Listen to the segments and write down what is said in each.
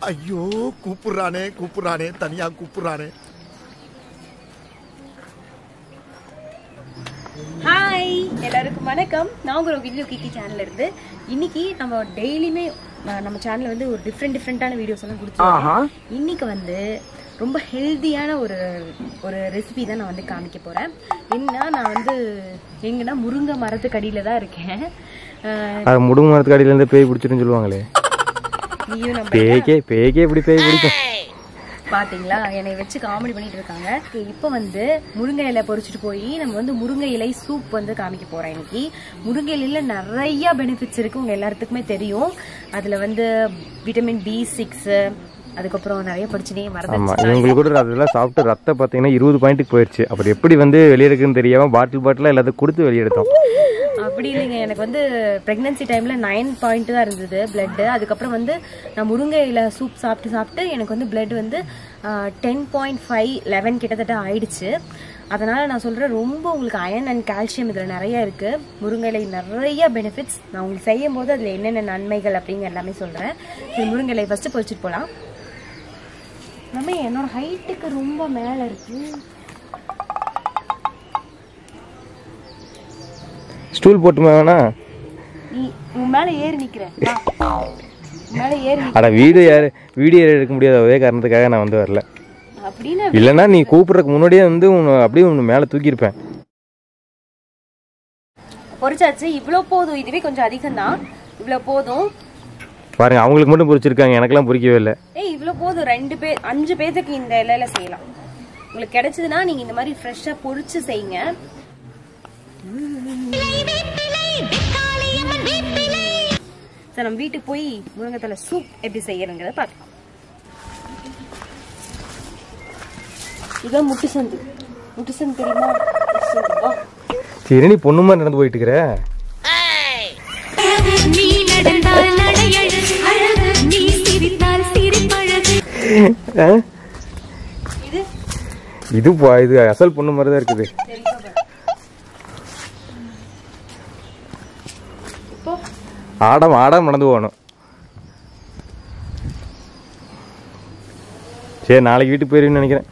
ஐயோ கூப்பிடுறானே கூப்பிடுறானே தனியா கூப்பிடுறானே ஹாய் எல்லாருக்கும் வணக்கம் நான் உங்களோட வீடியோ கிட்டி சேனல்ல இருந்து இன்னைக்கு நம்ம டெய்லியுமே அஹ், நம்ம சேனல்ல வந்து ஒரு டிஃப்ரெண்ட் டிஃப்ரெண்டான வீடியோஸ் எல்லாம் கொடுத்துருக்கோம் இன்னைக்கு வந்து ரொம்ப ஹெல்தியான ஒரு ஒரு ரெசிபி தான் நான் வந்து காமிக்க போறேன் என்ன நான் வந்து எங்கன்னா முருங்கை மரத்துக்கு அடியில தான் இருக்கேன் அஹ், அது முடுங்கு மரத்துக்கு அடியிலேருந்து பேய் பிடிச்சிருன்னு சொல்லுவாங்களே நீயும் நம்ம பேய்க்கே பேய்க்கே இப்படி பேய் பிடிக்கும் பாத்தீங்களா என்னை வச்சு காமெடி பண்ணிட்டு இருக்காங்க இப்போ வந்து முருங்கை இலை பொரிச்சிட்டு போய் நம்ம வந்து முருங்கை இலை சூப் வந்து காமிக்க போறோம் இன்னைக்கு முருங்கை இலையில நிறைய பெனிஃபிட்ஸ் இருக்கு உங்க எல்லாத்துக்குமே தெரியும் அதுல வந்து விட்டமின் பி சிக்ஸ் அதுக்கப்புறம் நிறைய படிச்சுனே ஆமா மறந்துச்சு இவங்களுக்கு கூட அதெல்லாம் சாப்பிட்டு ரத்தம் பார்த்தீங்கன்னா இருபது பாயிண்ட்டுக்கு போயிடுச்சு அப்புறம் எப்படி வந்து வெளியே இருக்குன்னு தெரியாம பாட்டில் பாட்டிலாக எல்லாத்தையும் கொடுத்து வெளியே எடுத்தோம் அப்படி இல்லைங்க எனக்கு வந்து பிரெக்னன்சி டைம்ல நைன் பாயிண்ட் தான் இருந்தது பிளட் அதுக்கப்புறம் வந்து நான் முருங்கை இலை சூப் சாப்பிட்டு சாப்பிட்டு எனக்கு வந்து பிளட் வந்து டென் பாயிண்ட் ஃபைவ் லெவன் கிட்டத்தட்ட ஆயிடுச்சு அதனால நான் சொல்றேன் ரொம்ப உங்களுக்கு அயன் அண்ட் கால்சியம் இதுல நிறைய இருக்கு முருங்கை இலை நிறைய பெனிஃபிட்ஸ் நான் உங்களுக்கு செய்யும் போது அதுல என்னென்ன நன்மைகள் அப்படிங்கிற எல்லாமே சொல்றேன் சரி முருங்கை இலை ஃபர்ஸ்ட் பொரிச்சிட்டு போலாம் நம்ம என்னோட ஹைட்டுக்கு ரொம்ப மேல இருக்கு ஸ்டூல் போட்டுமா வேணா நீ உன் மேல ஏறி நிக்கிறேன் வா. உன் மேல ஏறி நிக்கிறேன். அட வீடியோ யாரு வீடியோ எடுக்க முடியாத ஒரே காரணத்துக்காக நான் வந்து வரல அப்படின்னு இல்லைன்னா நீ கூப்பிட்றதுக்கு முன்னாடியே வந்து உன்னை அப்படியே உன்னை மேலே தூக்கியிருப்பேன் பொரிச்சாச்சு இவ்வளோ போதும் இதுவே கொஞ்சம் அதிகம் தான் இவ்வளோ போதும் பாருங்க அவங்களுக்கு மட்டும் பொரிச்சிருக்காங்க எனக்கெல்லாம் பொரிக்கவே இல்லை ஏய் இவ்வளோ போதும் ரெண்டு பேர் அஞ்சு பேர்த்துக்கு இந்த இலையில செய்யலாம் உங்களுக்கு கிடைச்சதுன்னா நீங்க இந்த மாதிரி ஃப்ரெஷ்ஷாக பொரிச்சு செய்யுங்க சரி நம்ம வீட்டுக்கு போய் முருங்கைத்தலை சூப் எப்படி செய்யறங்கிறத பார்க்கலாம் இதான் முட்டு சந்து முட்டு சந்து தெரியுமா முட்டு சந்து, வா. சரி நீ பொண்ணுமா நடந்து போயிட்டு இருக்கிற நீ நடந்தால் நடையழகு அழகு நீ சிரித்தால் சிரிப்பழகு ஆ? இது இது பா- இது அசல் பொண்ணு மாதிரி தான் இருக்குது தெரியுமா பாரு. இப்போ ஆடம் ஆடம் நடந்து போகணும் சரி நாளைக்கு வீட்டுக்கு போயிருவேன்னு நினைக்கிறேன்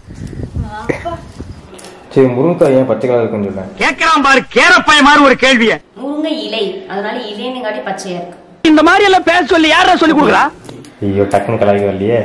சரி முருங்கைக்காய் ஏன் பச்சை கலர் இருக்குன்னு சொல்றேன் கேட்கிறான் பாரு கேரப்பாய மாதிரி ஒரு கேள்விய முருங்கை இலை அதனால இலைன்னு காட்டி பச்சையா இருக்கு இந்த மாதிரி எல்லாம் பேச சொல்லி யாரா சொல்லி கொடுக்குறா ஐயோ டக்குன்னு கலாய்க்கு வரலையே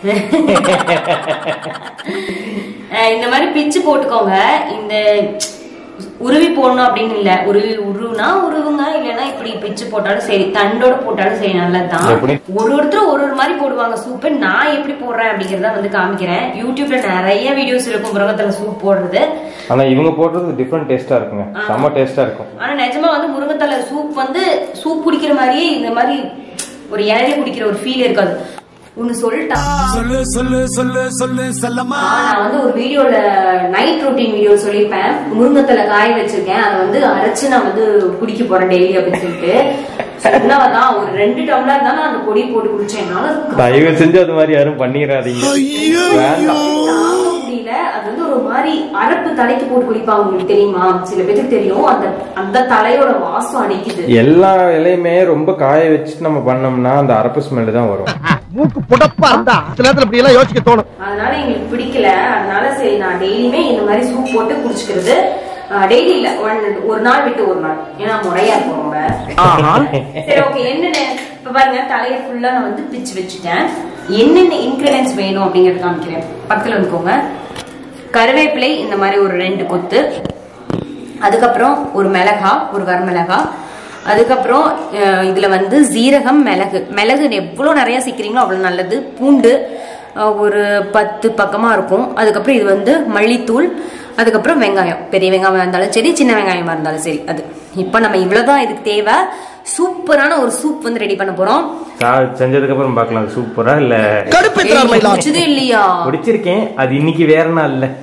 அஹ் இந்த மாதிரி பிச்சு போட்டுக்கோங்க இந்த உருவி போடணும் அப்படின்னு இல்ல உருவி உருவுனா உருவுங்க இல்லைன்னா இப்படி பிச்சு போட்டாலும் சரி தண்டோட போட்டாலும் சரி நல்லதுதான் எப்படி? ஒரு ஒருத்தர் ஒரு ஒரு மாதிரி போடுவாங்க சூப்பு நான் எப்படி போடுறேன் அப்படிங்கறத வந்து காமிக்கிறேன் யூடியூப்ல நிறைய வீடியோஸ் இருக்கும் முருங்கத்துல சூப் போடுறது ஆனா இவங்க போடுறது டிஃப்ரெண்ட் டேஸ்டா இருக்குங்க செம்ம டேஸ்டா இருக்கும் ஆனா நிஜமா வந்து முருங்கத்தலை சூப் வந்து சூப் குடிக்கிற மாதிரியே இந்த மாதிரி ஒரு இலையில குடிக்கிற ஒரு ஃபீல் இருக்காது ஒன்னு சொல்லிட்டான் சொல்லு சொல்லு சொல்லு சொல்லு செல்லம்மா நான் வந்து ஒரு வீடியோல நைட் ரொட்டீன் வீடியோ சொல்லியிருப்பேன் முருங்கத்தலை காய வச்சிருக்கேன் அதை வந்து அரைச்சு நான் வந்து குடிக்க போறேன் டெய்லி அப்படின்னு சொல்லிட்டு சொன்னவதான் ஒரு ரெண்டு டம்ளர் தான் நான் அந்த பொடி போட்டு குடிச்சேன் என்னால தயவு செஞ்சு அது மாதிரி யாரும் பண்ணிடாதீங்க வேண்டாம் தாங்க முடியல அது வந்து ஒரு மாதிரி அரப்பு தலைக்கு போட்டு குடிப்பாங்க உங்களுக்கு தெரியுமா சில பேருக்கு தெரியும் அந்த அந்த தலையோட வாசம் அடிக்குது எல்லா இலையுமே ரொம்ப காய வச்சுட்டு நம்ம பண்ணோம்னா அந்த அரப்பு ஸ்மெல் தான் வரும் மூக்கு புடப்பா இருந்தா சில நேரத்துல இப்படி எல்லாம் யோசிக்க தோணும் அதனால எங்களுக்கு பிடிக்கல அதனால சரி நான் டெய்லியுமே இந்த மாதிரி சூப் போட்டு குடிச்சுக்கிறது டெய்லி இல்ல one- ஒரு நாள் விட்டு ஒரு நாள் ஏன்னா முறையா இருக்கும் ரொம்ப சரி ஓகே என்னென்ன இப்ப பாருங்க தலையை ஃபுல்லா நான் வந்து பிச்சு வச்சுட்டேன் என்னென்ன இன்கிரீடியன்ஸ் வேணும் அப்படிங்கறது காமிக்கிறேன் பக்கத்துல வந்துக்கோங்க கருவேப்பிலை இந்த மாதிரி ஒரு ரெண்டு கொத்து அதுக்கப்புறம் ஒரு மிளகா ஒரு வரமிளகா அதுக்கப்புறம் அஹ், இதுல வந்து சீரகம் மிளகு மிளகு எவ்வளவு நிறைய சிக்கிறீங்களோ அவ்வளவு நல்லது பூண்டு அஹ், ஒரு பத்து பக்கமா இருக்கும் அதுக்கப்புறம் இது வந்து மல்லித்தூள் அதுக்கப்புறம் வெங்காயம் பெரிய வெங்காயம் இருந்தாலும் சரி சின்ன வெங்காயமா இருந்தாலும் சரி அது இப்போ நம்ம இவ்வளவுதான் இதுக்கு தேவை சூப்பரான ஒரு சூப் வந்து ரெடி பண்ண போறோம் கா- செஞ்சதுக்கு அப்புறம் பார்க்கலாம் சூப்பரா இல்ல கடுப்பேத்துறார் ஏய், நீ குடிச்சதே இல்லையா பிடிச்சிருக்கேன் அது இன்னைக்கு வேற நாள் இல்ல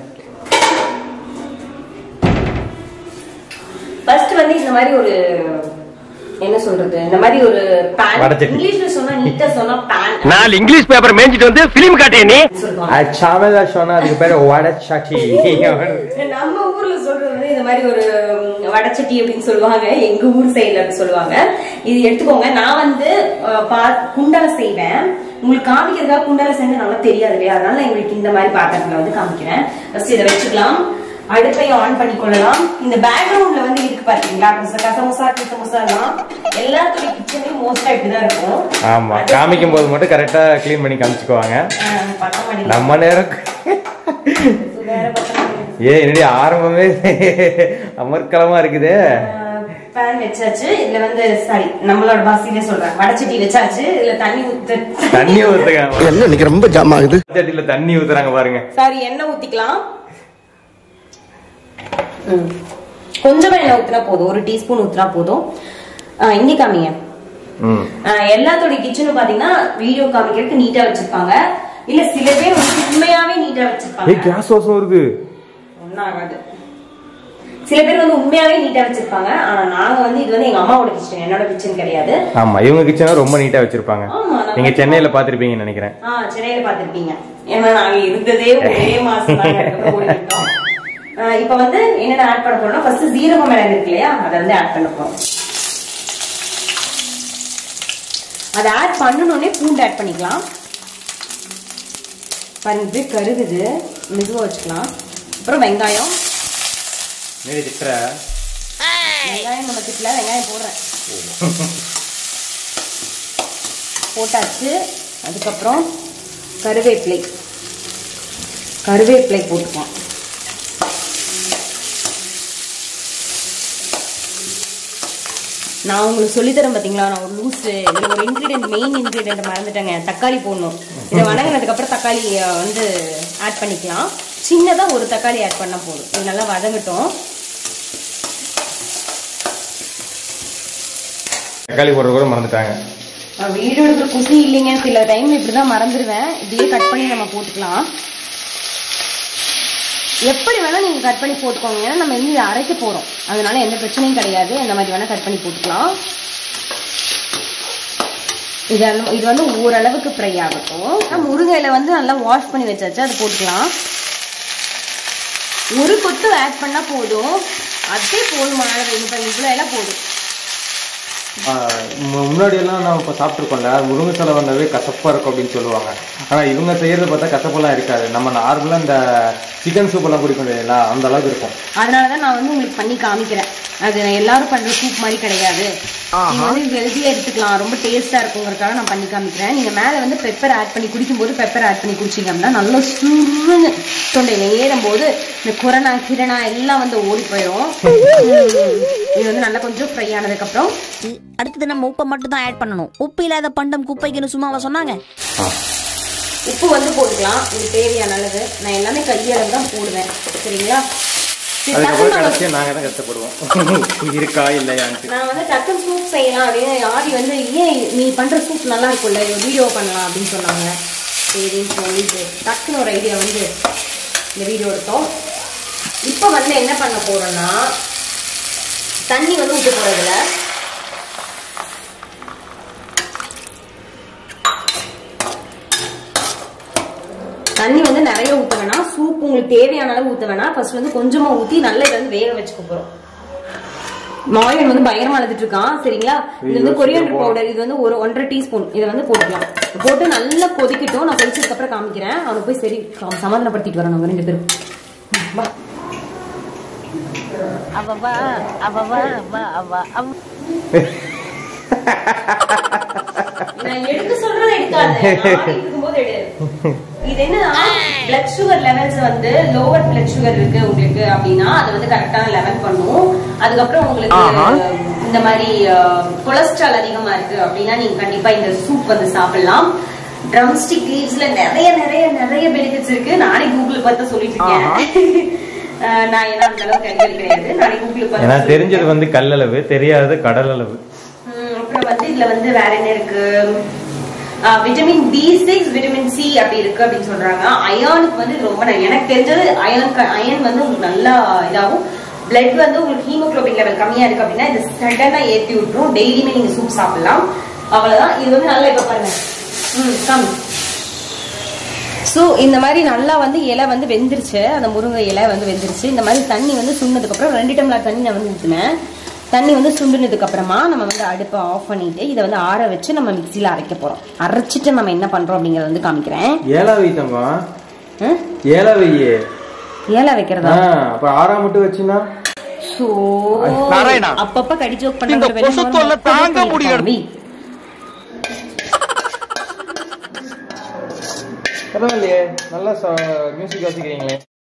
ஃபர்ஸ்ட் வந்து இந்த மாதிரி ஒரு என்ன சொல்றது இந்த மாதிரி ஒரு பேன் வடச்சட்டி. இங்கிலீஷ்ல சொன்னா நீட்டா சொன்னா பேன் நாலு இங்கிலீஷ் பேப்பர் மேய்ஞ்சிட்டு வந்து பிலிம் காட்டிய நீ சொல்லுவாங்க சாமதா சொன்னா அதுக்கு பேரு வடை சாட்டி நம்ம ஊர்ல சொல்றது வந்து இந்த மாதிரி ஒரு வடச்சட்டி அப்படின்னு சொல்லுவாங்க எங்க ஊர் சைடுல அப்படி சொல்லுவாங்க இது எடுத்துக்கோங்க நான் வந்து அஹ், பா- குண்டல செய்வேன் உங்களுக்கு காமிக்கிறதுக்காக குண்டல செஞ்சு நல்லா தெரியாது இல்லையா அதனால எங்களுக்கு இந்த மாதிரி பாத்திரத்துல வந்து காமிக்கிறேன் ஃபர்ஸ்ட் இதை வச்சுக்கலாம் அடுப்பையும் ஆன் பண்ணிக்கொள்ளலாம் இந்த பேக்ரவுண்ட்ல வந்து இருக்கு பாத்தீங்களா கொஞ்சம் கசமுசா கிசமுசா எல்லாம் எல்லாத்துடைய கிச்சன்லயும் மோஸ்டா இப்படிதான் இருக்கும் ஆமா காமிக்கும் போது மட்டும் கரெக்டா க்ளீன் பண்ணி காமிச்சுக்குவாங்க அஹ், பத்த மாட்டேங்குது. நம்ம நேரம் வேற பக்கம் ஏ என்னடி ஆரம்பமே அமர்க்கலமா இருக்குதே பேன் வச்சாச்சு இதுல வந்து சாரி நம்மளோட பாசிலே சொல்றேன் வடச்சட்டி வச்சாச்சு இதுல தண்ணி ஊத்து தண்ணி ஊத்துங்க என்ன இன்னைக்கு ரொம்ப ஜாம் ஆகுது சட்டியில தண்ணி ஊத்துறாங்க பாருங்க சாரி எண்ணெய் ஊத்திக்கலாம் ம். கொஞ்சமா எண்ணெய் ஊத்துனா போதும் ஒரு டீஸ்பூன் ஊத்துனா போதும் ஆஹ் இங்க காமிங்க ம் ஆஹ் எல்லாத்தோட கிச்சனும் பாத்தீங்கன்னா வீடியோ காமிக்கிறதுக்கு நீட்டா வச்சிருப்பாங்க இல்ல சில பேர் வந்து உண்மையாவே நீட்டா ஏய் வச்சிருப்பாங்க கேஸ் வாசம் வருது ஒண்ணும் ஆகாது சில பேர் வந்து உண்மையாவே நீட்டா வச்சிருப்பாங்க ஆனா நாங்க வந்து இது வந்து எங்க அம்மாவோட கிச்சன் என்னோட கிச்சன் கிடையாது ஆமா இவங்க கிச்சனை ரொம்ப நீட்டா வச்சிருப்பாங்க ஆமா, நான் நீங்க சென்னையில பாத்திருப்பீங்கன்னு நினைக்கிறேன் ஆ சென்னையில பாத்திருப்பீங்க ஏன்னா நாங்க இருந்ததே ஒரே மாசம் தான் அதுக்கப்புறம் ஓடி விட்டோம் ஆ, இப்ப வந்து என்னென்ன ஆட் பண்ண போறோம்னா ஃபர்ஸ்ட் ஜீரக மிளகு இருக்கு இல்லையா அதை வந்து ஆட் பண்ண போறோம் அதை ஆட் பண்ணணும்னே பூண்டு ஆட் பண்ணிக்கலாம் பாருங்க இப்படி கருகுது மெதுவா வச்சுக்கலாம் அப்புறம் வெங்காயம் நீடி திட்டுற வெங்காயம் நம்ம திட்டல வெங்காயம் போடுறேன் போட்டாச்சு அதுக்கப்புறம் கருவேப்பிலை கருவேப்பிலை போட்டுக்கலாம் நான் உங்களுக்கு சொல்லித்தரேன் பாத்தீங்களா நான் ஒரு லூஸ் இதுல ஒரு இன்கிரீடியன்ட் மெயின் இன்கிரீடியன்ட் மறந்துட்டேங்க தக்காளி போடணும் இதை வணங்கினதுக்கு அப்புறம் தக்காளி அஹ், வந்து ஆட் பண்ணிக்கலாம் சின்னதா ஒரு தக்காளி ஆட் பண்ணா போதும் இது நல்லா வதங்கட்டும் தக்காளி போடுற கூட மறந்துட்டாங்க நான் வீடியோ எடுக்கிற குசி இல்லைங்க சில டைம் இப்படிதான் மறந்துடுவேன் இப்படியே கட் பண்ணி நம்ம போட்டுக்கலாம் எப்படி வேணா நீங்க கட் பண்ணி போட்டுக்கோங்க ஏன்னா நம்ம இனி இதை அரைக்க போறோம் அதனால எந்த பிரச்சனையும் கிடையாது இந்த மாதிரி வேணா கட் பண்ணி போட்டுக்கலாம் இது வந்து- இது வந்து ஓரளவுக்கு ஃப்ரை ஆகட்டும் நம்ம முருங்கையில வந்து நல்லா வாஷ் பண்ணி வச்சாச்சு அது போட்டுக்கலாம் ஒரு கொத்து ஆட் பண்ணா போதும் அதே போதுமான அளவு இப்ப இவ்வளவு எல்லாம் போதும் முன்னாடி எல்லாம் நம்ம இப்போ சாப்பிட்ருக்கோம்ல முருங்கை தலை வந்தாவே கசப்பா இருக்கும் அப்படின்னு சொல்லுவாங்க ஆனா இவங்க செய்யறத பார்த்தா கசப்பெல்லாம் இருக்காது நம்ம நார்மலா இந்த சிக்கன் சூப் எல்லாம் குடிக்கும் இல்லையா அந்த அளவுக்கு இருக்கும் அதனாலதான் நான் வந்து உங்களுக்கு பண்ணி காமிக்கிறேன் அது எல்லாரும் பண்ற சூப் மாதிரி கிடையாது நீங்க வந்து ஹெல்த்தியா எடுத்துக்கலாம் ரொம்ப டேஸ்டா இருக்குங்கிறதுக்காக நான் பண்ணி காமிக்கிறேன் நீங்க மேல வந்து பெப்பர் ஆட் பண்ணி குடிக்கும்போது பெப்பர் ஆட் பண்ணி குடிச்சீங்க அப்படின்னா நல்லா சுருன்னு தொண்டையில ஏறும்போது இந்த குரணா கிரணா எல்லாம் வந்து ஓடி போயிடும் உம், இது வந்து நல்லா கொஞ்சம் ஃப்ரை ஆனதுக்கு அப்புறம் அடுத்தது நம்ம உப்பை மட்டும் தான் ஆட் பண்ணணும் உப்பு இல்லாத பண்டம் குப்பைக்குன்னு சும்மாவா சொன்னாங்க உப்பு வந்து போட்டுக்கலாம் இது தேவையான அளவு நான் எல்லாமே கையளவு தான் போடுவேன் சரிங்களா சரி, அதுக்கப்புறம் டக்குனு நம்ம கடைசியா நாங்க தான் கஷ்டப்படுவோம் இருக்கா இல்லையான்ட்டு நான் வந்து டக்குன்னு சூப் செய்யலாம் அப்படின்னு ஆதி வந்து ஏன் நீ பண்ற சூப் நல்லா இருக்கும்ல வீடியோ பண்ணலாம் அப்படின்னு சொன்னாங்க சரின்னு சொல்லிட்டு டக்குன்னு ஒரு ஐடியா வந்து இந்த வீடியோ எடுத்தோம் இப்போ வந்து என்ன பண்ண போறோம்னா தண்ணி வந்து ஊற்ற போறதுல தண்ணி வந்து நிறைய ஊத்த வேணாம் சூப் உங்களுக்கு தேவையான அளவு ஊத்த வேணாம் ஃபர்ஸ்ட் வந்து கொஞ்சமா ஊத்தி நல்லா இதை வந்து வேக வச்சுக்க போறோம் மாயன் வந்து பயங்கரமா அழுதுட்டு இருக்கான் சரிங்களா இது வந்து கொரியண்டர் பவுடர் இது வந்து ஒரு ஒன்றரை டீஸ்பூன் இதை வந்து போட்டுக்கலாம் போட்டு நல்லா கொதிக்கட்டும் நான் கொதிச்சதுக்கு அப்புறம் காமிக்கிறேன் அவனை போய் சரி அவன் சமாதானப்படுத்திட்டு வரணும் அவங்க ரெண்டு பேரும் ம், வா. அவ வா அவ வா வா அவ அவ நான் எடுக்க சொல்றதை எடுக்காத நான் இருக்கும்போது எடு இது என்னன்னா பிளட் சுகர் லெவல்ஸ் வந்து லோவர் பிளட் சுகர் இருக்கு உங்களுக்கு அப்படின்னா அது வந்து கரெக்டான லெவல் பண்ணும் அதுக்கப்புறம் உங்களுக்கு இந்த மாதிரி கொலஸ்ட்ரால் அதிகமா இருக்கு அப்படின்னா நீங்க கண்டிப்பா இந்த சூப் வந்து சாப்பிடலாம் ட்ரம் ஸ்டிக் லீவ்ஸ்ல நிறைய நிறைய நிறைய பெனிஃபிட்ஸ் இருக்கு நானே கூகுள் பார்த்து சொல்லிட்டு இருக்கேன் அஹ் நான் ஏன்னா அந்த அளவுக்கு அறிவியல் கிடையாது நானே கூகுள் ஏன்னா பார்த்து தெரிஞ்சது வந்து கல்லளவு தெரியாதது கடல் அளவு ம், அப்புறம் வந்து இதுல வந்து வேற என்ன இருக்கு vitamin B six vitamin C அப்படி இருக்கு அப்படின்னு சொல்றாங்க அயானுக்கு வந்து இது ரொம்ப நல்ல- எனக்கு தெரிஞ்சது அயன் அயன் வந்து உங்களுக்கு நல்லா இதாகும் பிளட் வந்து உங்களுக்கு ஹீமோகுளோபின் லெவல் கம்மியா இருக்கு அப்படின்னா இது சடனா ஏத்தி விட்டுரும் டெய்லியுமே நீங்க சூப் சாப்பிடலாம் அவ்வளவுதான் இது வந்து நல்லா இப்ப பாருங்க ம் கம் ஸோ இந்த மாதிரி நல்லா வந்து இலை வந்து வெந்துருச்சு அந்த முருங்கை இலை வந்து வெந்துருச்சு இந்த மாதிரி தண்ணி வந்து சுண்டதுக்கு அப்புறம் ரெண்டு டம்ளர் தண்ணி நான் வந்து ஊற்றினேன் தண்ணி வந்து சுண்டுனதுக்கு அப்புறமா நம்ம வந்து அடுப்பை ஆஃப் பண்ணிட்டு இதை வந்து ஆற வச்சு நம்ம மிக்சியில் அரைக்க போறோம் அரைச்சிட்டு நம்ம என்ன பண்றோம் அப்படிங்கறத வந்து காமிக்கிறேன் ஏலா வை தங்கம் ம்? ஏலா வையே ஏலா வைக்கிறதா அப்ப ஆறா மட்டும் வச்சுனா ஸோ நாராயணா, அப்பப்ப கடி ஜோக் இந்த பண்ண கொசு தொல்லை தாங்க முடியல. பரவாயில்லையே நல்லா மியூசிக் வாசிக்கிறீங்களே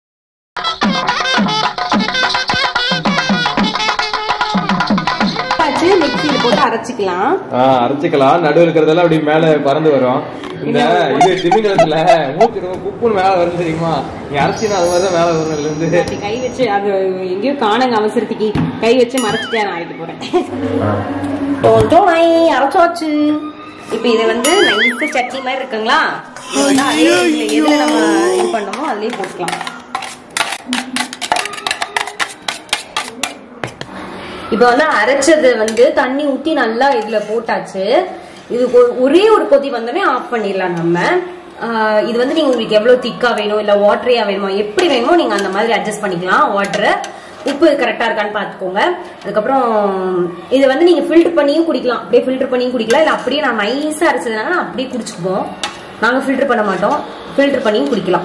மிக்சியில் போட்டு அரைச்சிக்கலாம் ஆஹ் அரைச்சிக்கலாம் நடுவில் இருக்கிறதெல்லாம் அப்படி மேல பறந்து வரும் இந்த இது திமிங்கலத்துல மூச்சு ரொம்ப குப்புன்னு மேல வரும் தெரியுமா நீ அரைச்சினா அது மாதிரி தான் மேல வரும் இதுல இருந்து அப்படி கை வச்சு அது எங்கேயோ காணுங்க அவசரத்துக்கு கை வச்சு மறைச்சிட்டே நான் அரைக்க போறேன் டோன்டோனை அரைச்சாச்சு இப்போ இது வந்து நைஸ் சட்னி மாதிரி இருக்குங்களா இது வந்து அதே இதுல எதுல நம்ம இது பண்ணோமோ அதுலயே போட்டுக்கலாம் இப்போ வந்து அரைச்சது வந்து தண்ணி ஊத்தி நல்லா இதுல போட்டாச்சு இது ஒ- ஒரே ஒரு கொதி வந்தோடனே ஆஃப் பண்ணிடலாம் நம்ம ஆஹ் இது வந்து நீங்க உங்களுக்கு எவ்வளவு திக்கா வேணும் இல்ல வாட்டரியா வேணுமோ எப்படி வேணுமோ நீங்க அந்த மாதிரி அட்ஜஸ்ட் பண்ணிக்கலாம் வாட்டரை உப்பு கரெக்டா இருக்கான்னு பாத்துக்கோங்க அதுக்கப்புறம் இதை வந்து நீங்க ஃபில்டர் பண்ணியும் குடிக்கலாம் அப்படியே ஃபில்டர் பண்ணியும் குடிக்கலாம் இல்ல அப்படியே நான் நைஸா அரைச்சதுனால நான் அப்படியே குடிச்சுக்குவோம் நாங்க ஃபில்டர் பண்ண மாட்டோம் ஃபில்டர் பண்ணியும் குடிக்கலாம்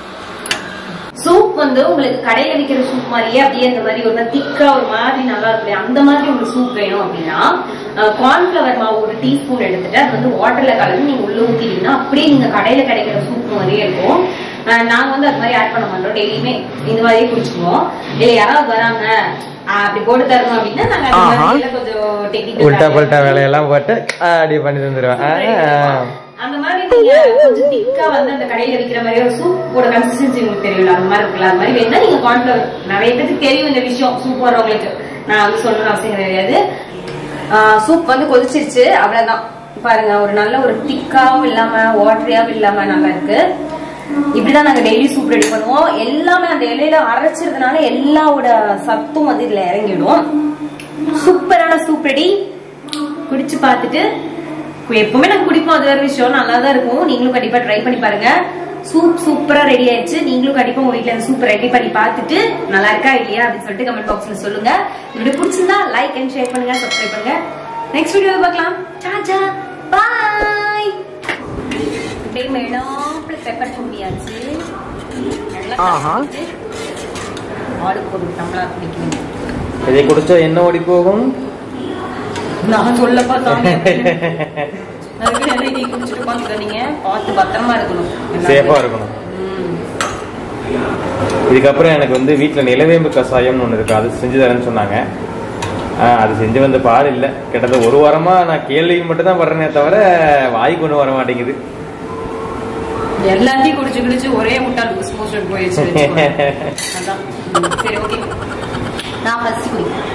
சூப் வந்து உங்களுக்கு கடையில விற்கிற சூப் மாதிரியே அப்படியே அந்த மாதிரி ஒரு திக்கா ஒரு மாதிரி நல்லா இருக்கும் அந்த மாதிரி உங்களுக்கு சூப் வேணும் அப்படின்னா கார்ன்ஃபிளவர் மாவு ஒரு டீஸ்பூன் எடுத்துட்டு அது வந்து வாட்டர்ல கலந்து நீங்க உள்ள ஊத்திட்டீங்கன்னா அப்படியே நீங்க கடையில கிடைக்கிற சூப் மாதிரியே இருக்கும் அஹ் நாங்க வந்து அது மாதிரி ஆட் பண்ண மாட்டோம் டெய்லியுமே இந்த மாதிரியே குடிச்சுக்குவோம் இல்ல யாராவது வராங்க அஹ் அப்படி போட்டு தரணும் அப்படின்னா நாங்க அந்த மாதிரில கொஞ்சம் technical உல்டா ஆ பல்ட்டா வேலையெல்லாம் போட்டு ஆ, அப்படி பண்ணி தந்துருவேன் ஆ, ஆ. அந்த மாதிரி நீங்க கொஞ்சம் திக்கா வந்து அந்த கடையில விக்கிற மாதிரி ஒரு சூப்போட கன்சிஸ்டன்சி உங்களுக்கு தெரியல அந்த மாதிரி இருக்குல்ல அந்த மாதிரி வேணா நீங்க கார்ன்ஃபிளவர் நிறைய பேருக்கு தெரியும் இந்த விஷயம் சூப் போடுறவங்களுக்கு நான் வந்து சொல்லணும்னு அவசியம் கிடையாது சூப் வந்து கொதிச்சிருச்சு அவ்வளவுதான் பாருங்க ஒரு நல்ல ஒரு திக்காவும் இல்லாம வாட்டரியாவும் இல்லாம நல்லா இருக்கு இப்படிதான் நாங்க டெய்லி சூப் ரெடி பண்ணுவோம் எல்லாமே அந்த இலையில அரைச்சதுனால எல்லாவோட சத்தும் வந்து இதுல இறங்கிடும் சூப்பரான சூப் ரெடி குடிச்சு பார்த்துட்டு எப்பவுமே நாங்க குடிப்போம் அது வேற விஷயம் நல்லா தான் இருக்கும் நீங்களும் கண்டிப்பா ட்ரை பண்ணி பாருங்க சூப் சூப்பரா ரெடி ஆயிடுச்சு நீங்களும் கண்டிப்பா உங்க வீட்ல இந்த சூப் ரெடி பண்ணி பார்த்துட்டு நல்லா இருக்கா இல்லையா அப்படின்னு சொல்லிட்டு கமெண்ட் பாக்ஸ்ல சொல்லுங்க இப்படி பிடிச்சிருந்தா லைக் அண்ட் ஷேர் பண்ணுங்க சப்ஸ்கிரைப் பண்ணுங்க நெக்ஸ்ட் வீடியோல பார்க்கலாம் டாடா பாய் அப்படியே மேடாப்ல பெப்பர் முடியாச்சு நல்லா சாப்பிட்டு ஆளுக்கு ஒரு டம்ளர் குடிக்கணும் இதை குடிச்சா என்ன ஓடி போகும் நான் சொல்லப்பா சாமி அதுக்கு நிறைய டீ குடிச்சிட்டு உட்காந்துக்காதீங்க பார்த்து பத்திரமா இருக்கணும் சேஃபா இருக்கணும் ம். இதுக்கப்புறம் எனக்கு வந்து வீட்டில் நிலவேம்பு கஷாயம்னு ஒன்று இருக்கு அது செஞ்சு தரேன்னு சொன்னாங்க ஆ, அது செஞ்சு வந்த பால் இல்லை கிட்டத்தட்ட ஒரு வாரமா நான் கேள்வி மட்டும் தான் படுறேனே தவிர வாய் கொண்டு வர மாட்டேங்குது எல்லாத்தையும் குடிச்சு குடிச்சு ஒரே முட்டாள் லூஸ் மோஷன் போயிடுச்சு வச்சுக்கோங்க. அதான் ம், சரி ஓகே நான் ஃபர்ஸ்ட் குடிக்கிறேன்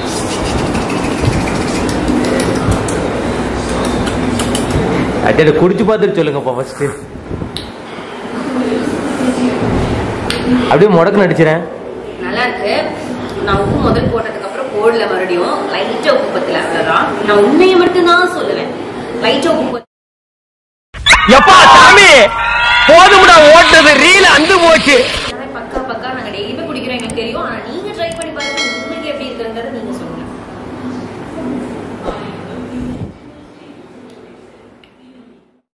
அச்சா குடிச்சு பார்த்துட்டு சொல்லுங்கப்பா ஃபர்ஸ்ட் அப்படியே முடக்கு நடிச்சிடறேன் நல்லா இருக்கு நான் உப்பு முதல் போட்டதுக்கு அப்புறம் போடல மறுபடியும் லைட்டா உப்பு பத்தல அவ்வளவுதான் நான் உண்மையை மட்டும் தான் சொல்லுவேன் லைட்டா உப்பு பத்தல. எப்பா சாமி போதும்டா ஓட்டது ரீல் அந்து போச்சு